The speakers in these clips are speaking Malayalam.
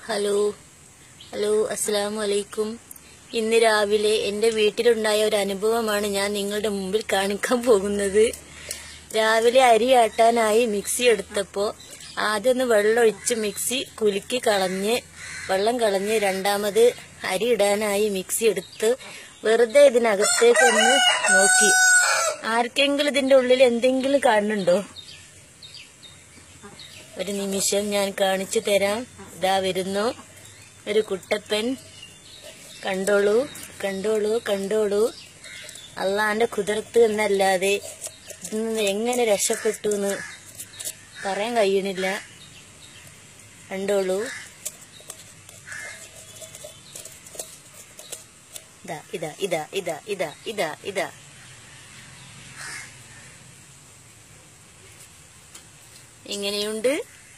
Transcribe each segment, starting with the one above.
ഹലോ ഹലോ അസ്സലാമു അലൈക്കും ഇന്ന് രാവിലെ എൻ്റെ വീട്ടിലുണ്ടായ ഒരു അനുഭവമാണ് ഞാൻ നിങ്ങളുടെ മുമ്പിൽ കാണിക്കാൻ പോകുന്നത് രാവിലെ അരി ആട്ടാനായി മിക്സി എടുത്തപ്പോൾ ആദ്യം ഒന്ന് വെള്ളമൊഴിച്ച് മിക്സി കുലുക്കി കളഞ്ഞ് വെള്ളം കളഞ്ഞ് രണ്ടാമത് അരി ഇടാനായി മിക്സി എടുത്ത് വെറുതെ ഇതിനകത്തേക്ക് ഒന്ന് നോക്കി ആർക്കെങ്കിലും ഇതിന്റെ ഉള്ളിൽ എന്തെങ്കിലും കാണുന്നുണ്ടോ ഒരു നിമിഷം ഞാൻ കാണിച്ചു തരാം ഇതാ വരുന്നു ഒരു കുട്ടപ്പൻ കണ്ടോളൂ കണ്ടോളൂ കണ്ടോളൂ അള്ളാന്റെ കുതിർത്ത് എന്നല്ലാതെ ഇതിന്ന് എങ്ങനെ രക്ഷപ്പെട്ടു എന്ന് പറയാൻ കഴിയണില്ല കണ്ടോളൂ ഇതാ ഇതാ ഇതാ ഇതാ ഇതാ ഇതാ ഇതാ ഇങ്ങനെയുണ്ട്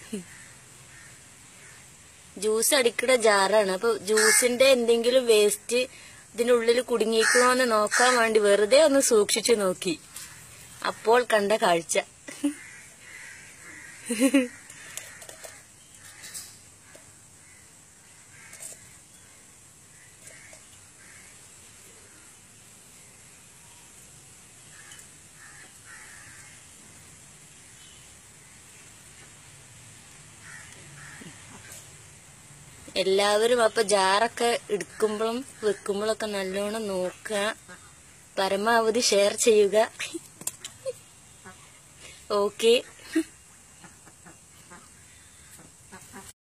ജ്യൂസ് അടിക്കുന്ന ജാറാണ് അപ്പൊ ജ്യൂസിന്റെ എന്തെങ്കിലും വേസ്റ്റ് ഇതിനുള്ളിൽ കുടുങ്ങിക്കണോന്ന് നോക്കാൻ വേണ്ടി വെറുതെ ഒന്ന് സൂക്ഷിച്ചു നോക്കി അപ്പോൾ കണ്ട കാഴ്ച എല്ലാവരും അപ്പൊ ജാറൊക്കെ എടുക്കുമ്പോഴും വെക്കുമ്പോഴൊക്കെ നല്ലോണം നോക്കുക പരമാവധി ഷെയർ ചെയ്യുക ഓക്കെ